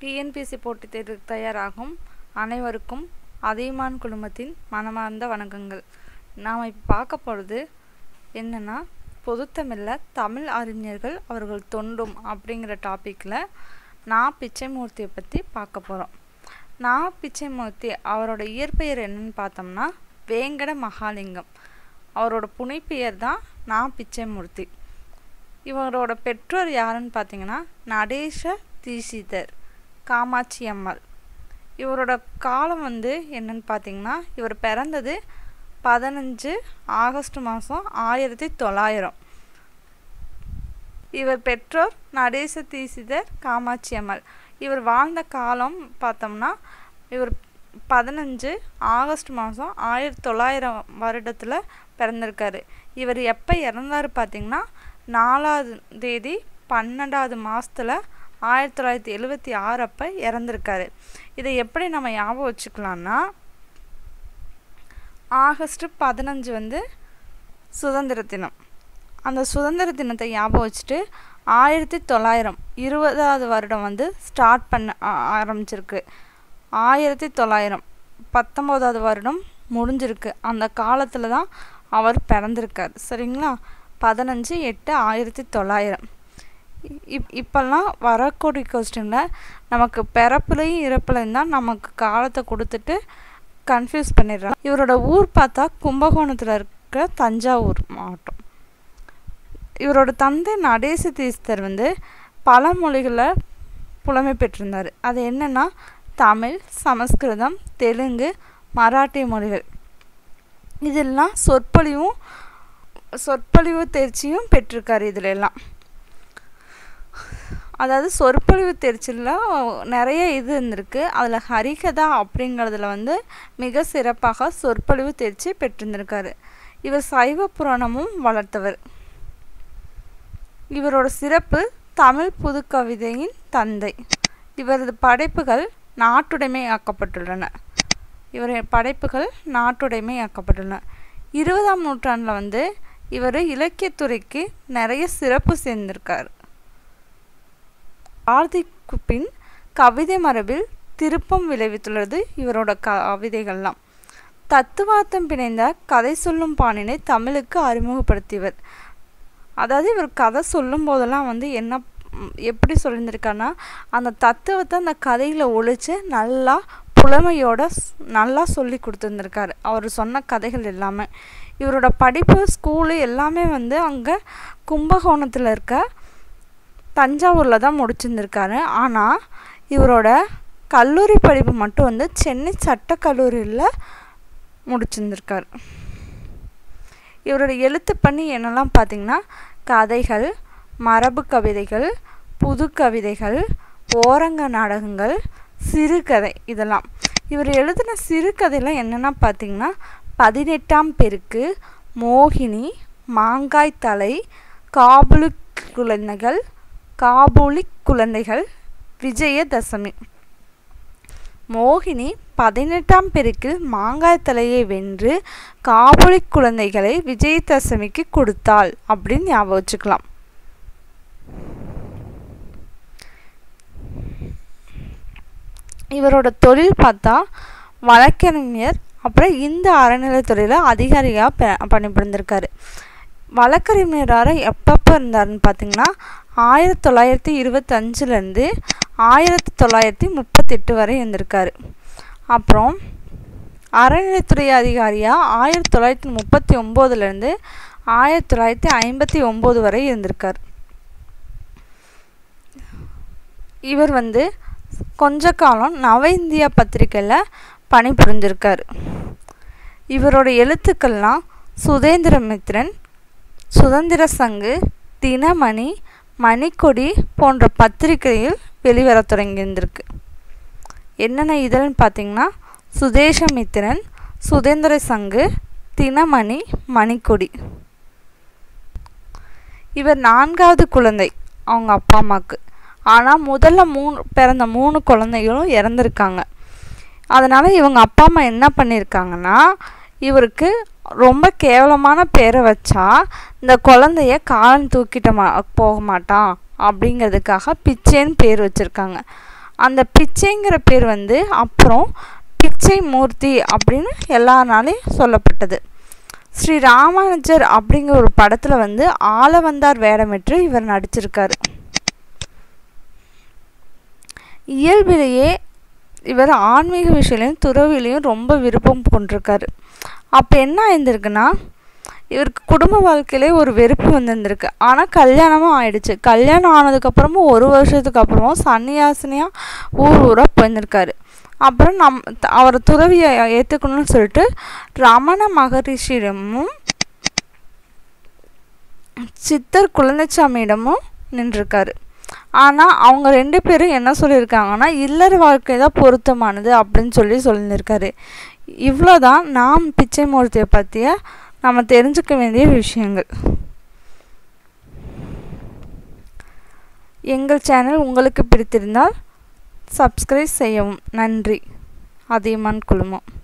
TNPSC போட்டித் தேர்வுக்கு தயாராகும் அனைவருக்கும் அதியமான் குழுமத்தின் மனமார்ந்த வணக்கங்கள் நாம் இப்போ பார்க்க போகிறது என்னென்னா பொதுத்தமிழில் தமிழ் அறிஞர்கள் அவர்கள் தொண்டும் அப்படிங்கிற டாப்பிக்கில் நான் பிச்சைமூர்த்தியை பற்றி பார்க்க போகிறோம் நான் பிச்சைமூர்த்தி அவரோட இயற்பெயர் என்னன்னு பார்த்தோம்னா வேங்கட மகாலிங்கம் அவரோட புனைப்பெயர் தான் நான் பிச்சைமூர்த்தி இவரோட பெற்றோர் யாருன்னு பார்த்தீங்கன்னா நடேச தீசிதர் காமாட்சி அம்மாள் இவரோட காலம் வந்து என்னன்னு பார்த்தீங்கன்னா இவர் பிறந்தது பதினஞ்சு ஆகஸ்ட் மாதம் ஆயிரத்தி தொள்ளாயிரம் இவர் பெற்றோர் நடேச தீசிதர் காமாட்சி அம்மாள் இவர் வாழ்ந்த காலம் பார்த்தோம்னா இவர் பதினஞ்சு ஆகஸ்ட் மாதம் ஆயிரத்தி தொள்ளாயிரம் வருடத்தில் பிறந்திருக்காரு இவர் எப்போ இறந்தார் பார்த்தீங்கன்னா நாலாவது தேதி பன்னெண்டாவது மாதத்தில் ஆயிரத்தி தொள்ளாயிரத்தி எழுவத்தி ஆறு அப்போ இறந்துருக்காரு இதை எப்படி நம்ம ஞாபகம் வச்சுக்கலான்னா ஆகஸ்ட் பதினஞ்சு வந்து சுதந்திர தினம் அந்த சுதந்திர தினத்தை ஞாபகம் வச்சுட்டு ஆயிரத்தி தொள்ளாயிரம் இருபதாவது வருடம் வந்து ஸ்டார்ட் பண்ண ஆரம்பிச்சிருக்கு ஆயிரத்தி தொள்ளாயிரம் பத்தொம்போதாவது வருடம் முடிஞ்சிருக்கு அந்த காலத்தில் தான் அவர் பிறந்திருக்கார் சரிங்களா பதினஞ்சு எட்டு ஆயிரத்தி தொள்ளாயிரம் இப் இப்போல்லாம் வரக்கூடிய கொஸ்டினில் நமக்கு பிறப்புலையும் இறப்புலையும் தான் நமக்கு காலத்தை கொடுத்துட்டு கன்ஃபியூஸ் பண்ணிடுறாங்க இவரோட ஊர் பார்த்தா கும்பகோணத்தில் இருக்கிற தஞ்சாவூர் மாவட்டம் இவரோட தந்தை நடேச தீஸ்தர் வந்து பல மொழிகளில் புலமை பெற்றிருந்தார் அது என்னென்னா தமிழ் சமஸ்கிருதம் தெலுங்கு மராட்டிய மொழிகள் இதெல்லாம் சொற்பொழிவும் சொற்பொழிவு தேர்ச்சியும் பெற்றிருக்காரு இதில் எல்லாம் அதாவது சொற்பொழிவு தேர்ச்சியில் நிறைய இது இருந்திருக்கு அதில் ஹரிகதா அப்படிங்கிறதுல வந்து மிக சிறப்பாக சொற்பொழிவு தேர்ச்சி பெற்றிருந்திருக்காரு இவர் சைவ புராணமும் வளர்த்தவர் இவரோட சிறப்பு தமிழ் புதுக்கவிதையின் தந்தை இவரது படைப்புகள் நாட்டுடைமை ஆக்கப்பட்டுள்ளன இவரின் படைப்புகள் நாட்டுடைமை ஆக்கப்பட்டுள்ளன இருபதாம் நூற்றாண்டில் வந்து இவர் இலக்கியத்துறைக்கு நிறைய சிறப்பு சேர்ந்திருக்கார் ஆர்த்திக்கு பின் கவிதை மரபில் திருப்பம் விளைவித்துள்ளது இவரோட கவிதைகள்லாம் தத்துவார்த்தம் பிணைந்த கதை சொல்லும் பாணினை தமிழுக்கு அறிமுகப்படுத்தியவர் அதாவது இவர் கதை சொல்லும் போதெல்லாம் வந்து என்ன எப்படி சொல்லியிருந்திருக்காருன்னா அந்த தத்துவத்தை அந்த கதையில் ஒழித்து நல்லா புலமையோட நல்லா சொல்லி கொடுத்துருந்துருக்காரு அவர் சொன்ன கதைகள் எல்லாமே இவரோட படிப்பு ஸ்கூலு எல்லாமே வந்து அங்கே கும்பகோணத்தில் இருக்க தஞ்சாவூரில் தான் முடிச்சிருந்துருக்காரு ஆனால் இவரோட கல்லூரி படிப்பு மட்டும் வந்து சென்னை சட்டக்கல்லூரியில் முடிச்சிருந்துருக்கார் இவரோட எழுத்து பண்ணி என்னெல்லாம் பார்த்திங்கன்னா கதைகள் மரபு கவிதைகள் புது கவிதைகள் ஓரங்க நாடகங்கள் சிறுகதை இதெல்லாம் இவர் எழுதின சிறுகதைலாம் என்னென்னா பார்த்திங்கன்னா பதினெட்டாம் பெருக்கு மோகினி மாங்காய் தலை காபுலி குழந்தைகள் காபூலி குழந்தைகள் விஜயதசமி மோகினி பதினெட்டாம் பெருக்கில் மாங்காய் தலையை வென்று காபூலி குழந்தைகளை விஜயதசமிக்கு கொடுத்தாள் அப்படின்னு ஞாபகம் வச்சுக்கலாம் இவரோட தொழில் பார்த்தா வழக்கறிஞர் அப்புறம் இந்த அறநிலைத்துறையில் அதிகாரியாக ப பணிபுரிந்திருக்காரு வழக்கறிஞராக எப்பப்போ இருந்தாருன்னு பார்த்தீங்கன்னா ஆயிரத்தி தொள்ளாயிரத்தி இருபத்தஞ்சிலேருந்து ஆயிரத்தி தொள்ளாயிரத்தி முப்பத்தெட்டு வரை இருந்திருக்காரு அப்புறம் அறநிலைத்துறை அதிகாரியாக ஆயிரத்தி தொள்ளாயிரத்தி முப்பத்தி ஒம்போதுலேருந்து ஆயிரத்தி தொள்ளாயிரத்தி ஐம்பத்தி ஒம்பது வரை இருந்திருக்கார் இவர் வந்து கொஞ்ச காலம் நவ இந்தியா பத்திரிக்கையில் பணிபுரிஞ்சிருக்கார் இவரோட எழுத்துக்கள்லாம் சுதேந்திரமித்ரன் சுதந்திர சங்கு தினமணி மணிக்கொடி போன்ற பத்திரிகையில் வெளிவர தொடங்கியிருந்திருக்கு என்னென்ன இதழ்னு பார்த்தீங்கன்னா சுதேசமித்திரன் சுதந்திர சங்கு தினமணி மணிக்கொடி இவர் நான்காவது குழந்தை அவங்க அப்பா அம்மாவுக்கு ஆனால் முதல்ல மூணு பிறந்த மூணு குழந்தைகளும் இறந்துருக்காங்க அதனால் இவங்க அப்பா அம்மா என்ன பண்ணியிருக்காங்கன்னா இவருக்கு ரொம்ப கேவலமான பேரை வச்சா இந்த குழந்தைய காலம் தூக்கிட்ட மா போக மாட்டான் அப்படிங்கிறதுக்காக பிச்சைன்னு பேர் வச்சுருக்காங்க அந்த பிச்சைங்கிற பேர் வந்து அப்புறம் பிச்சை மூர்த்தி அப்படின்னு எல்லாராலையும் சொல்லப்பட்டது ஸ்ரீ ராமானுஜர் அப்படிங்கிற ஒரு படத்தில் வந்து ஆளவந்தார் வேடமிட்டு இவர் நடிச்சிருக்காரு இயல்பிலேயே இவர் ஆன்மீக விஷயத்துலையும் துறவிலையும் ரொம்ப விருப்பம் கொண்டிருக்காரு அப்போ என்ன ஆயிருந்திருக்குன்னா இவருக்கு குடும்ப வாழ்க்கையிலே ஒரு வெறுப்பு வந்திருந்திருக்கு ஆனால் கல்யாணமும் ஆயிடுச்சு கல்யாணம் ஆனதுக்கப்புறமும் ஒரு வருஷத்துக்கு அப்புறமும் சன்னியாசினியாக ஊர் ஊராக போயிருந்திருக்காரு அப்புறம் நம் அவர் துறவியை ஏற்றுக்கணும்னு சொல்லிட்டு ரமண மகரிஷியிடமும் சித்தர் குழந்தைச்சாமியிடமும் நின்றுருக்காரு ஆனால் அவங்க ரெண்டு பேரும் என்ன சொல்லியிருக்காங்கன்னா இல்லற வாழ்க்கை தான் பொருத்தமானது அப்படின்னு சொல்லி சொல்லியிருக்காரு இவ்வளோதான் நாம் பிச்சை மூர்த்தியை பற்றிய நம்ம தெரிஞ்சுக்க வேண்டிய விஷயங்கள் எங்கள் சேனல் உங்களுக்கு பிடித்திருந்தால் சப்ஸ்கிரைப் செய்யவும் நன்றி அதியமான் குழுமம்